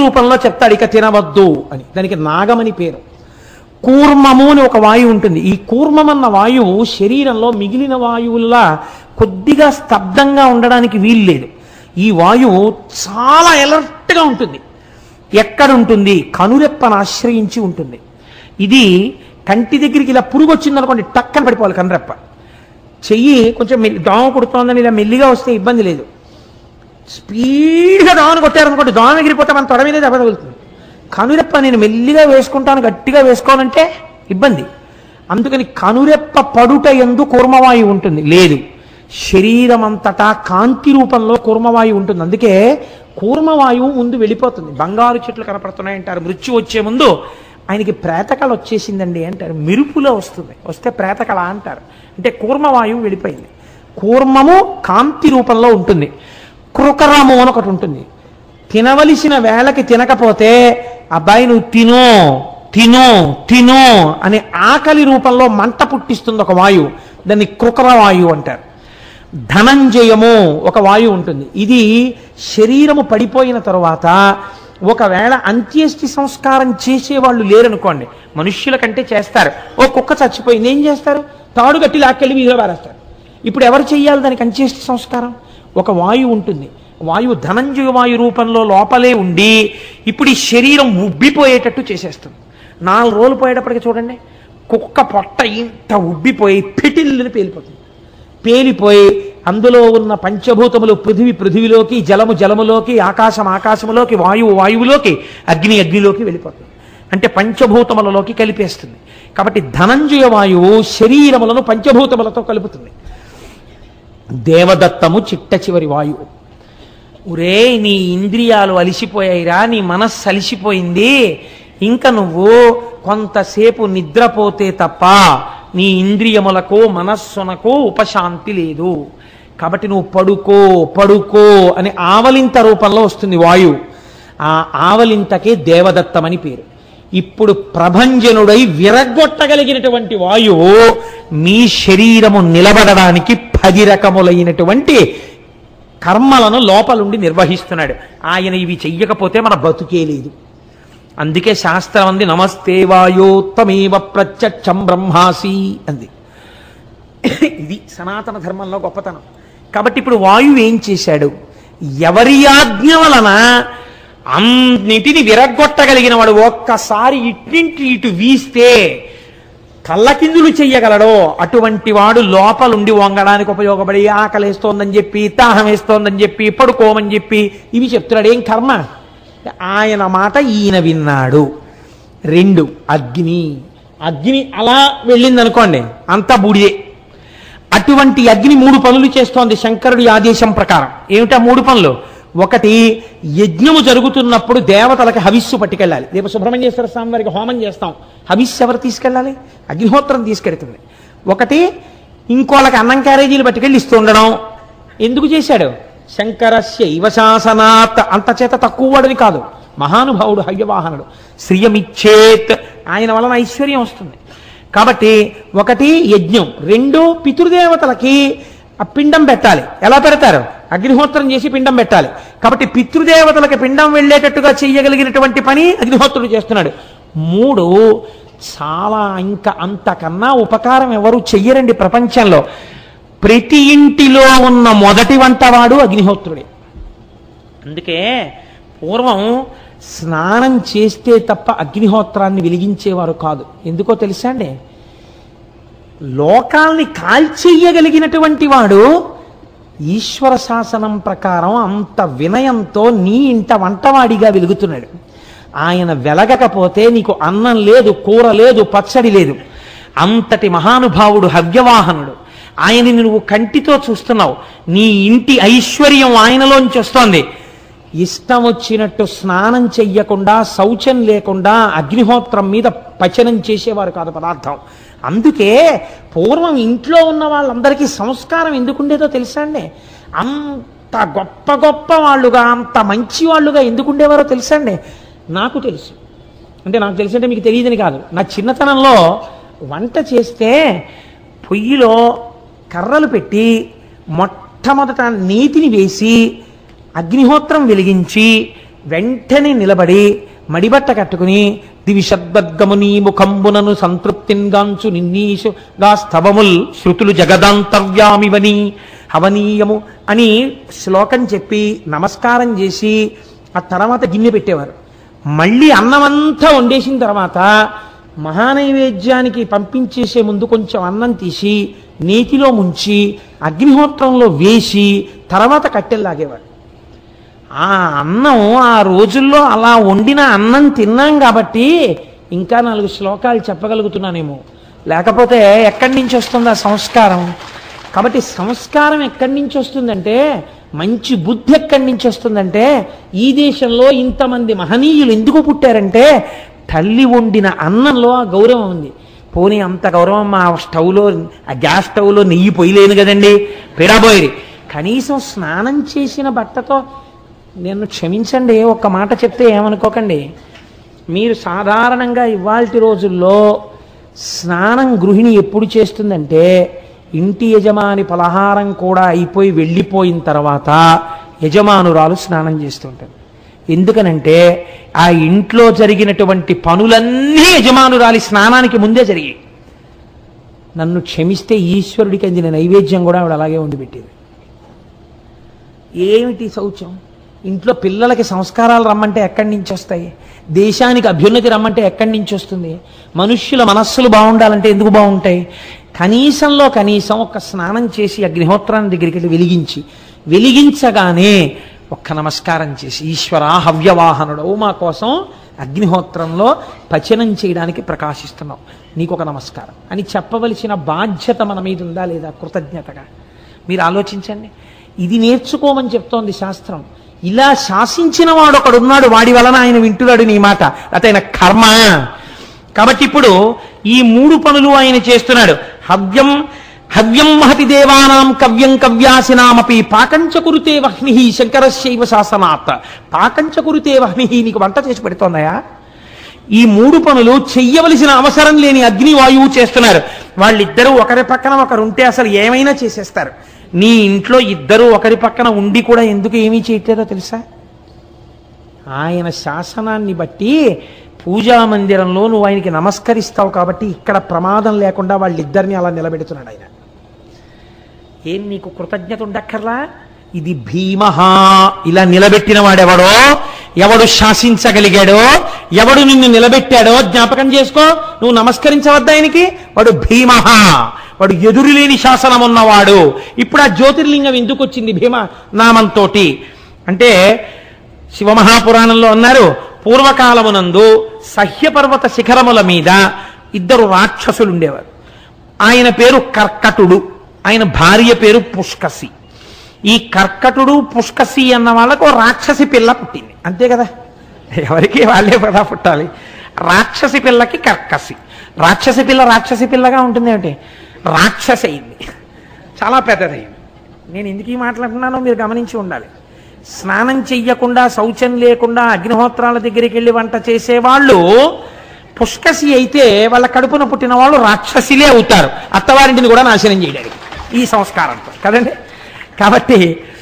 రూపంలో చెప్తాడు ఇక తినవద్దు అని దానికి నాగమని పేరు కూర్మము అని ఒక వాయువు ఉంటుంది ఈ కూర్మం అన్న వాయువు శరీరంలో మిగిలిన వాయువుల్లా కొద్దిగా స్తబ్దంగా ఉండడానికి వీలు లేదు ఈ వాయువు చాలా ఎలర్ట్గా ఉంటుంది ఎక్కడ ఉంటుంది కనురెప్పను ఆశ్రయించి ఉంటుంది ఇది కంటి దగ్గరికి ఇలా పురుగు వచ్చిందనుకోండి టక్కన పడిపోవాలి కనురెప్ప చెయ్యి కొంచెం మెల్లి- దోమ కుడుతోందని ఇలా మెల్లిగా వస్తే ఇబ్బంది లేదు స్పీడ్గా దోమను కొట్టారనుకోండి దోమ ఎగిరిపోతే మన తొడ మీదే దెబ్బ తగులుతుంది కనురెప్ప నేను మెల్లిగా వేసుకుంటాను గట్టిగా వేసుకోనంటే ఇబ్బంది అందుకని కనురెప్ప పడుట ఎందు కూర్మవాయువు ఉంటుంది లేదు శరీరం అంతటా కాంతి రూపంలో కూర్మవాయువు ఉంటుంది అందుకే కూర్మవాయువు ముందు వెళ్ళిపోతుంది బంగారు చెట్లు కనపడుతున్నాయంటారు మృత్యు వచ్చే ముందు ఆయనకి ప్రేతకళ వచ్చేసిందండి అంటారు మెరుపులో వస్తుంది వస్తే ప్రేతకళ అంటారు అంటే కూర్మవాయువు వెళ్ళిపోయింది కూర్మము కాంతి రూపంలో ఉంటుంది కృకరము అని ఒకటి ఉంటుంది తినవలసిన వేళకి తినకపోతే అబ్బాయి నువ్వు తిను తిను తిను అనే ఆకలి రూపంలో మంట పుట్టిస్తుంది ఒక వాయువు దాన్ని కృకర వాయువు అంటారు ధనంజయము ఒక వాయువు ఉంటుంది ఇది శరీరము పడిపోయిన తరువాత ఒకవేళ అంత్యేష్టి సంస్కారం చేసేవాళ్ళు లేరనుకోండి మనుష్యుల కంటే చేస్తారు ఓ కుక్క చచ్చిపోయింది ఏం చేస్తారు తాడు గట్టి లాక్కెళ్ళి వీధిలో పారేస్తారు ఇప్పుడు ఎవరు చెయ్యాలి దానికి అంత్యేష్టి సంస్కారం ఒక వాయువు ఉంటుంది వాయువు ధనంజయ వాయు రూపంలో లోపలే ఉండి ఇప్పుడు ఈ శరీరం ఉబ్బిపోయేటట్టు చేసేస్తుంది నాలుగు రోజులు పోయేటప్పటికి చూడండి కుక్క పొట్ట ఇంత ఉబ్బిపోయి పిటిల్ని పేలిపోతుంది పేలిపోయి అందులో ఉన్న పంచభూతములు పృథివి పృథివిలోకి జలము జలములోకి ఆకాశం ఆకాశములోకి వాయువు వాయువులోకి అగ్ని అగ్నిలోకి వెళ్ళిపోతుంది అంటే పంచభూతములలోకి కలిపేస్తుంది కాబట్టి ధనంజయ వాయువు శరీరములను పంచభూతములతో కలుపుతుంది దేవదత్తము చిట్ట చివరి వాయువు ఒరే నీ ఇంద్రియాలు అలిసిపోయాయిరా నీ మనస్సు అలిసిపోయింది ఇంకా నువ్వు కొంతసేపు నిద్రపోతే తప్ప నీ ఇంద్రియములకు మనస్సునకు ఉపశాంతి లేదు కాబట్టి నువ్వు పడుకో పడుకో అని ఆవలింత రూపంలో వస్తుంది వాయువు ఆ ఆవలింతకే దేవదత్తమని పేరు ఇప్పుడు ప్రభంజనుడై విరగొట్టగలిగినటువంటి వాయువు మీ శరీరము నిలబడడానికి పది రకములైనటువంటి కర్మలను లోపలుండి నిర్వహిస్తున్నాడు ఆయన ఇవి చెయ్యకపోతే మన బతుకే లేదు అందుకే శాస్త్రం అంది నమస్తే వాయోత్తమేవ ప్రత్యక్షం బ్రహ్మాసి అంది ఇది సనాతన ధర్మంలో గొప్పతనం కాబట్టి ఇప్పుడు వాయువు ఏం చేశాడు ఎవరి ఆజ్ఞ వలన అన్నిటిని విరగొట్టగలిగిన వాడు ఒక్కసారి ఇట్నింటి ఇటు వీస్తే కళ్ళకిందులు చెయ్యగలడో అటువంటి వాడు లోపలుండి వంగడానికి ఉపయోగపడి ఆకలేస్తోందని చెప్పి దాహం వేస్తోందని చెప్పి పడుకోమని చెప్పి ఇవి చెప్తున్నాడు ఏం కర్మ ఆయన మాట ఈయన విన్నాడు రెండు అగ్ని అగ్ని అలా వెళ్ళింది అనుకోండి అంతా బూడిదే అటువంటి అగ్ని మూడు పనులు చేస్తోంది శంకరుడి ఆదేశం ప్రకారం ఏమిటా మూడు పనులు ఒకటి యజ్ఞము జరుగుతున్నప్పుడు దేవతలకు హవిస్సు పట్టుకెళ్ళాలి రేపు సుబ్రహ్మణ్యేశ్వర స్వామి వారికి హోమం చేస్తాం హవిస్సు ఎవరు తీసుకెళ్ళాలి అగ్నిహోత్రం తీసుకెడుతుంది ఒకటి ఇంకోళ్ళకి అన్నం క్యారేజీలు పట్టుకెళ్ళి ఇస్తూ ఉండడం ఎందుకు చేశాడు శంకరస్య ఇవశాసనాత్ అంత చేత తక్కువ వాడిని కాదు మహానుభావుడు హయ్యవాహనుడు శ్రియమిచ్చేత్ ఆయన వలన ఐశ్వర్యం వస్తుంది కాబట్టి ఒకటి యజ్ఞం రెండు పితృదేవతలకి ఆ పిండం పెట్టాలి ఎలా పెడతారు అగ్నిహోత్రం చేసి పిండం పెట్టాలి కాబట్టి పితృదేవతలకి పిండం వెళ్ళేటట్టుగా చేయగలిగినటువంటి పని అగ్నిహోత్రుడు చేస్తున్నాడు మూడు చాలా ఇంకా అంతకన్నా ఉపకారం ఎవరు చెయ్యరండి ప్రపంచంలో ప్రతి ఇంటిలో ఉన్న మొదటి వంటవాడు అగ్నిహోత్రుడే అందుకే పూర్వం స్నానం చేస్తే తప్ప అగ్నిహోత్రాన్ని వెలిగించేవారు కాదు ఎందుకో తెలుసా అండి లోకాల్ని కాల్చెయ్యగలిగినటువంటి వాడు ఈశ్వర శాసనం ప్రకారం అంత వినయంతో నీ ఇంట వంటవాడిగా వెలుగుతున్నాడు ఆయన వెలగకపోతే నీకు అన్నం లేదు కూర లేదు పచ్చడి లేదు అంతటి మహానుభావుడు హవ్యవాహనుడు ఆయనని నువ్వు కంటితో చూస్తున్నావు నీ ఇంటి ఐశ్వర్యం ఆయనలోంచి వస్తోంది ఇష్టం వచ్చినట్టు స్నానం చెయ్యకుండా శౌచం లేకుండా అగ్నిహోత్రం మీద పచనం చేసేవారు కాదు పదార్థం అందుకే పూర్వం ఇంట్లో ఉన్న వాళ్ళందరికీ సంస్కారం ఎందుకుండేదో తెలుసా అండి అంత గొప్ప గొప్ప వాళ్ళుగా అంత మంచి వాళ్ళుగా ఎందుకుండేవారో తెలుసా అండి నాకు తెలుసు అంటే నాకు తెలిసి అంటే మీకు తెలియదని కాదు నా చిన్నతనంలో వంట చేస్తే పొయ్యిలో కర్రలు పెట్టి మొట్టమొదట నీతిని వేసి అగ్నిహోత్రం వెలిగించి వెంటనే నిలబడి మడిబట్ట కట్టుకుని దివిషద్గముని ముఖంబునను సంతృప్తింగాంచు నిన్నీషుగా స్తవముల్ శృతులు జగదాంతర్యామివని హవనీయము అని శ్లోకం చెప్పి నమస్కారం చేసి ఆ తర్వాత గిన్నె పెట్టేవారు మళ్ళీ అన్నమంతా వండేసిన తర్వాత మహానైవేద్యానికి పంపించేసే ముందు కొంచెం అన్నం తీసి నేతిలో ముంచి అగ్నిహోత్రంలో వేసి తర్వాత కట్టెలు లాగేవాడు ఆ అన్నం ఆ రోజుల్లో అలా వండిన అన్నం తిన్నాం కాబట్టి ఇంకా నాలుగు శ్లోకాలు చెప్పగలుగుతున్నానేమో లేకపోతే ఎక్కడి నుంచి వస్తుంది ఆ సంస్కారం కాబట్టి సంస్కారం ఎక్కడి నుంచి వస్తుందంటే మంచి బుద్ధి ఎక్కడి నుంచి వస్తుందంటే ఈ దేశంలో ఇంతమంది మహనీయులు ఎందుకు పుట్టారంటే తల్లి వండిన అన్నంలో ఆ గౌరవం ఉంది పోనీ అంత గౌరవం మా స్టవ్లో ఆ గ్యాస్ స్టవ్లో నెయ్యి పొయ్యలేను కదండి పిడబోయి కనీసం స్నానం చేసిన బట్టతో నేను క్షమించండి ఒక్క మాట చెప్తే ఏమనుకోకండి మీరు సాధారణంగా ఇవాల్టి రోజుల్లో స్నానం గృహిణి ఎప్పుడు చేస్తుందంటే ఇంటి యజమాని పలహారం కూడా అయిపోయి వెళ్ళిపోయిన తర్వాత యజమానురాలు స్నానం చేస్తుంటారు ఎందుకనంటే ఆ ఇంట్లో జరిగినటువంటి పనులన్నీ యజమానురాలి స్నానానికి ముందే జరిగాయి నన్ను క్షమిస్తే ఈశ్వరుడికి అందిన నైవేద్యం కూడా ఆవిడ అలాగే వండి పెట్టేది ఏమిటి శౌచం ఇంట్లో పిల్లలకి సంస్కారాలు రమ్మంటే ఎక్కడి నుంచి వస్తాయి దేశానికి అభ్యున్నతి రమ్మంటే ఎక్కడి నుంచి వస్తుంది మనుష్యుల మనస్సులు బాగుండాలంటే ఎందుకు బాగుంటాయి కనీసంలో కనీసం ఒక స్నానం చేసి అగ్నిహోత్రాన్ని దగ్గరికి వెళ్ళి వెలిగించి వెలిగించగానే ఒక్క నమస్కారం చేసి ఈశ్వర హవ్యవాహనుడవు మా కోసం అగ్నిహోత్రంలో పచనం చేయడానికి ప్రకాశిస్తున్నావు నీకు ఒక నమస్కారం అని చెప్పవలసిన బాధ్యత మన మీద ఉందా లేదా కృతజ్ఞతగా మీరు ఆలోచించండి ఇది నేర్చుకోమని చెప్తోంది శాస్త్రం ఇలా శాసించిన వాడు ఒకడున్నాడు వాడి వలన ఆయన వింటున్నాడు నీ మాట అతైన కర్మ కాబట్టి ఇప్పుడు ఈ మూడు పనులు ఆయన చేస్తున్నాడు హవ్యం హవ్యం మహతి దేవానాం కవ్యం కవ్యాసినామపి పాకంచ కురుతే వహ్ని శంకరశైవ శాసనాత్ పాకంచ కురుతే వహ్ని నీకు వంట చేసి పెడుతోందయా ఈ మూడు పనులు చెయ్యవలసిన అవసరం లేని అగ్ని వాయువు చేస్తున్నారు వాళ్ళిద్దరూ ఒకరి పక్కన ఒకరు ఉంటే అసలు ఏమైనా చేసేస్తారు నీ ఇంట్లో ఇద్దరు ఒకరి పక్కన ఉండి కూడా ఎందుకు ఏమీ చేయట్లేదో తెలుసా ఆయన శాసనాన్ని బట్టి పూజా మందిరంలో నువ్వు ఆయనకి నమస్కరిస్తావు కాబట్టి ఇక్కడ ప్రమాదం లేకుండా వాళ్ళిద్దరిని అలా నిలబెడుతున్నాడు ఆయన ఏం నీకు కృతజ్ఞత ఉండక్కర్లా ఇది భీమహ ఇలా నిలబెట్టిన వాడెవడో ఎవడు శాసించగలిగాడో ఎవడు నిన్ను నిలబెట్టాడో జ్ఞాపకం చేసుకో నువ్వు నమస్కరించవద్దా ఆయనకి వాడు భీమహ వాడు ఎదురులేని శాసనం ఉన్నవాడు ఇప్పుడు ఆ జ్యోతిర్లింగం ఎందుకు వచ్చింది భీమ నామంతో అంటే శివమహాపురాణంలో అన్నారు పూర్వకాలమునందు సహ్యపర్వత శిఖరముల మీద ఇద్దరు రాక్షసులు ఉండేవారు ఆయన పేరు కర్కటుడు ఆయన భార్య పేరు పుష్కసి ఈ కర్కటుడు పుష్కసి అన్న వాళ్ళకు ఓ రాక్షసి పిల్ల పుట్టింది అంతే కదా ఎవరికి వాళ్ళే కదా పుట్టాలి రాక్షసి పిల్లకి కర్కసి రాక్షసి పిల్ల రాక్షసి పిల్లగా ఉంటుంది ఏమిటి రాక్షసి అయింది చాలా పెద్దదైంది నేను ఎందుకు ఈ మాట్లాడుతున్నానో మీరు గమనించి ఉండాలి స్నానం చెయ్యకుండా శౌచం లేకుండా అగ్నిహోత్రాల దగ్గరికి వెళ్ళి వంట చేసేవాళ్ళు పుష్కసి అయితే వాళ్ళ కడుపున పుట్టిన వాళ్ళు రాక్షసిలే అవుతారు అత్తవారింటిని కూడా నాశనం చేయడానికి ఈ సంస్కారంతో కదండి కాబట్టి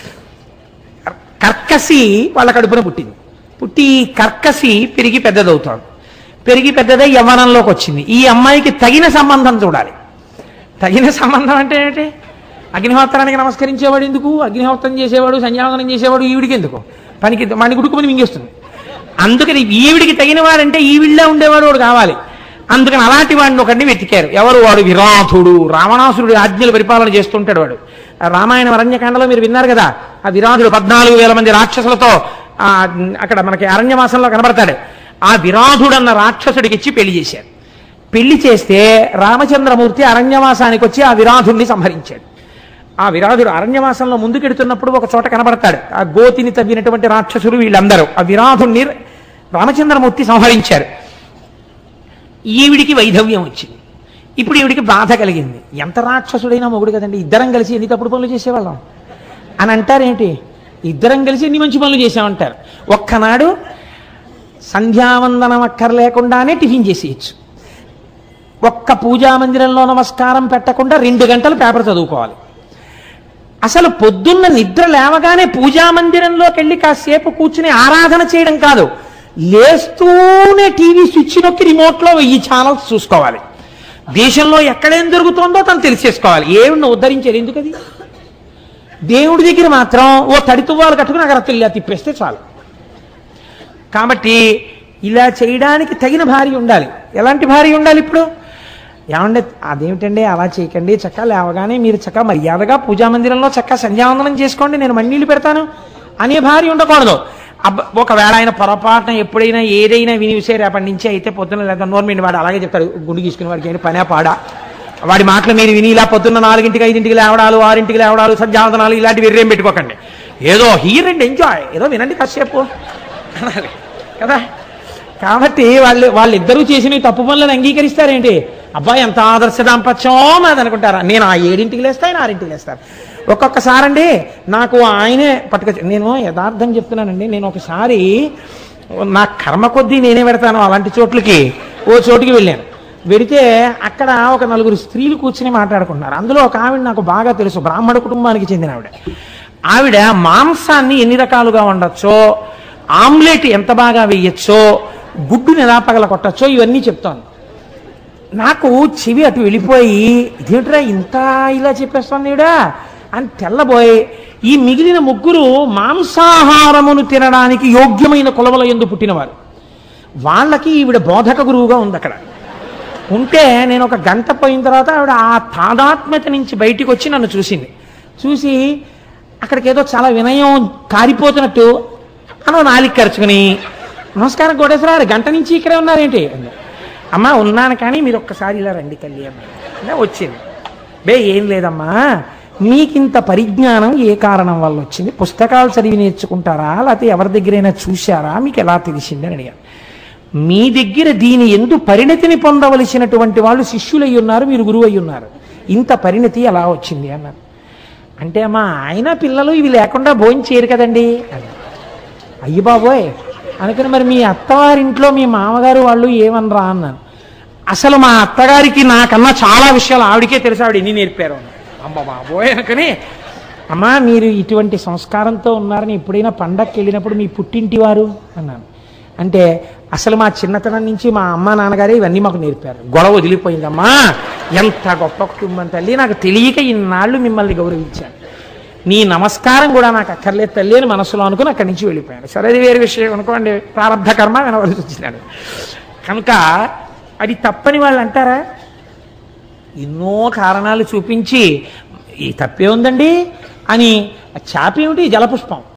కర్కసి వాళ్ళ కడుపున పుట్టింది పుట్టి ఈ కర్కసి పెరిగి పెద్దదవుతాడు పెరిగి పెద్దదై యవ్వనంలోకి వచ్చింది ఈ అమ్మాయికి తగిన సంబంధం చూడాలి తగిన సంబంధం అంటే ఏంటి అగ్నిహోత్రానికి నమస్కరించేవాడు ఎందుకు అగ్నిహోత్రం చేసేవాడు సంధ్యావందనం చేసేవాడు ఈవిడికి ఎందుకు పనికి మణి గుడుకుమని మింగేస్తుంది అందుకని ఈవిడికి తగిన వాడంటే ఈవిళ్ళే ఉండేవాడు వాడు కావాలి అందుకని అలాంటి వాడిని ఒకడిని వెతికారు ఎవరు వాడు విరాధుడు రావణాసురుడి ఆజ్ఞలు పరిపాలన చేస్తుంటాడు వాడు ఆ రామాయణ అరణ్యకాండలో మీరు విన్నారు కదా ఆ విరాధుడు పద్నాలుగు వేల మంది రాక్షసులతో ఆ అక్కడ మనకి అరణ్యవాసంలో కనబడతాడు ఆ విరాధుడన్న రాక్షసుడికి ఇచ్చి పెళ్లి చేశారు పెళ్లి చేస్తే రామచంద్రమూర్తి అరణ్యవాసానికి వచ్చి ఆ విరాధుడిని సంహరించాడు ఆ విరాధుడు అరణ్యవాసంలో ముందుకెడుతున్నప్పుడు ఒక చోట కనబడతాడు ఆ గోతిని తవ్వినటువంటి రాక్షసులు వీళ్ళందరూ ఆ విరాధుణ్ణి రామచంద్రమూర్తి సంహరించారు ఈవిడికి వైధవ్యం వచ్చింది ఇప్పుడు ఈవిడికి బాధ కలిగింది ఎంత రాక్షసుడైనా మొగుడు కదండి ఇద్దరం కలిసి ఎన్ని తప్పుడు పనులు చేసేవాళ్ళం అని అంటారేంటి ఇద్దరం కలిసి ఎన్ని మంచి పనులు చేసామంటారు ఒక్కనాడు సంధ్యావందనం అక్కర్లేకుండానే టిఫిన్ చేసేయచ్చు ఒక్క పూజా మందిరంలో నమస్కారం పెట్టకుండా రెండు గంటలు పేపర్ చదువుకోవాలి అసలు పొద్దున్న నిద్ర లేవగానే పూజా మందిరంలోకి వెళ్ళి కాసేపు కూర్చుని ఆరాధన చేయడం కాదు లేస్తూనే టీవీ స్విచ్ నొక్కి రిమోట్లో వెయ్యి ఛానల్స్ చూసుకోవాలి దేశంలో ఎక్కడేం జరుగుతుందో తను తెలిసేసుకోవాలి ఏమిడిని ఉద్ధరించారు ఎందుకు అది దేవుడి దగ్గర మాత్రం ఓ తడితువ్వాలు కట్టుకుని అక్కడ తెల్ల తిప్పేస్తే చాలు కాబట్టి ఇలా చేయడానికి తగిన భార్య ఉండాలి ఎలాంటి భార్య ఉండాలి ఇప్పుడు ఏమంటే అదేమిటండి అలా చేయకండి చక్క లేవగానే మీరు చక్క మర్యాదగా పూజా మందిరంలో చక్క సంధ్యావందనం చేసుకోండి నేను మన్నీళ్ళు పెడతాను అనే భార్య ఉండకూడదు అబ్బ ఒకవేళ ఆయన పొరపాటున ఎప్పుడైనా ఏదైనా విని విసే రేపటి నుంచి అయితే పొద్దున్న లేదా నోర్మిండి వాడు అలాగే చెప్తాడు గుండు గీసుకుని వాడికి ఏంటి పనే పాడా వాడి మాటలు మీరు విని ఇలా పొద్దున్న నాలుగింటికి ఐదింటికి లేవడాలు ఆరింటికి లేవడాలు సంధ్యావందనాలు ఇలాంటివి వెర్రేం పెట్టుకోకండి ఏదో హీర్ అండ్ ఎంజాయ్ ఏదో వినండి కాసేపు అనాలి కదా కాబట్టి వాళ్ళు వాళ్ళిద్దరూ చేసిన ఈ తప్పు పనులను అంగీకరిస్తారేంటి అబ్బాయి ఎంత ఆదర్శ దాంపత్యం అది అనుకుంటారా నేను ఆ ఏడింటికి లేస్తా ఆయన ఆరింటికి లేస్తాను ఒక్కొక్కసారి నాకు ఆయనే పట్టుకొచ్చి నేను యథార్థం చెప్తున్నానండి నేను ఒకసారి నా కర్మ కొద్దీ నేనే పెడతాను అలాంటి చోట్లకి ఓ చోటుకి వెళ్ళాను వెడితే అక్కడ ఒక నలుగురు స్త్రీలు కూర్చుని మాట్లాడుకుంటున్నారు అందులో ఒక ఆవిడ నాకు బాగా తెలుసు బ్రాహ్మణ కుటుంబానికి చెందిన ఆవిడ ఆవిడ మాంసాన్ని ఎన్ని రకాలుగా వండొచ్చో ఆమ్లెట్ ఎంత బాగా వేయచ్చో గుడ్డుని ఎలా పగల కొట్టచ్చో ఇవన్నీ చెప్తోంది నాకు చెవి అటు వెళ్ళిపోయి ఇదేమిట్రా ఇంత ఇలా చెప్పేస్తుంది ఈవిడ అని తెల్లబోయి ఈ మిగిలిన ముగ్గురు మాంసాహారమును తినడానికి యోగ్యమైన కులవల ఎందు పుట్టినవారు వాళ్ళకి ఈవిడ బోధక గురువుగా ఉంది అక్కడ ఉంటే నేను ఒక గంట పోయిన తర్వాత ఆవిడ ఆ తాదాత్మ్యత నుంచి బయటికి వచ్చి నన్ను చూసింది చూసి అక్కడికి ఏదో చాలా వినయం కారిపోతున్నట్టు అనో నాలిక ఖర్చుకుని నమస్కారం కోటేశ్వర గంట నుంచి ఇక్కడే ఉన్నారేంటి అంది. అమ్మా ఉన్నాను కానీ మీరు ఒక్కసారి ఇలా రండి తల్లి అమ్మ వచ్చింది బే ఏం లేదమ్మా మీకింత పరిజ్ఞానం ఏ కారణం వల్ల వచ్చింది పుస్తకాలు చదివి నేర్చుకుంటారా లేకపోతే ఎవరి దగ్గరైనా చూశారా మీకు ఎలా తెలిసింది అని అడిగాను మీ దగ్గర దీని ఎందు పరిణతిని పొందవలసినటువంటి వాళ్ళు శిష్యులై ఉన్నారు మీరు గురువు అయి ఉన్నారు ఇంత పరిణతి ఎలా వచ్చింది అన్నారు అంటే అమ్మా ఆయన పిల్లలు ఇవి లేకుండా భోజనం చేయరు కదండి అని అయ్యి బాబోయ్ అనుకుని మరి మీ అత్తవారింట్లో మీ మామగారు వాళ్ళు ఏమనరా అన్నాను అసలు మా అత్తగారికి నాకన్నా చాలా విషయాలు ఆవిడకే తెలుసు ఆవిడ ఎన్ని నేర్పారు అన్నాను. అమ్మ బాబోయ్ అనుకుని అమ్మా మీరు ఇటువంటి సంస్కారంతో ఉన్నారని ఎప్పుడైనా పండక్కి వెళ్ళినప్పుడు మీ పుట్టింటి వారు అన్నాను అంటే అసలు మా చిన్నతనం నుంచి మా అమ్మ నాన్నగారే ఇవన్నీ మాకు నేర్పారు గొడవ వదిలిపోయిందమ్మా ఎంత గొప్ప కుటుంబం తల్లి నాకు తెలియక ఇన్నాళ్ళు మిమ్మల్ని గౌరవించాను నీ నమస్కారం కూడా నాకు అక్కర్లేదు తల్లి అని మనసులో అనుకుని అక్కడి నుంచి వెళ్ళిపోయాను సరే అది వేరే విషయం అనుకోండి ప్రారంభ కర్మ వినవలసి వచ్చినాడు కనుక అది తప్పని వాళ్ళు అంటారా ఎన్నో కారణాలు చూపించి ఈ తప్పే ఉందండి అని చాపేమిటి జలపుష్పం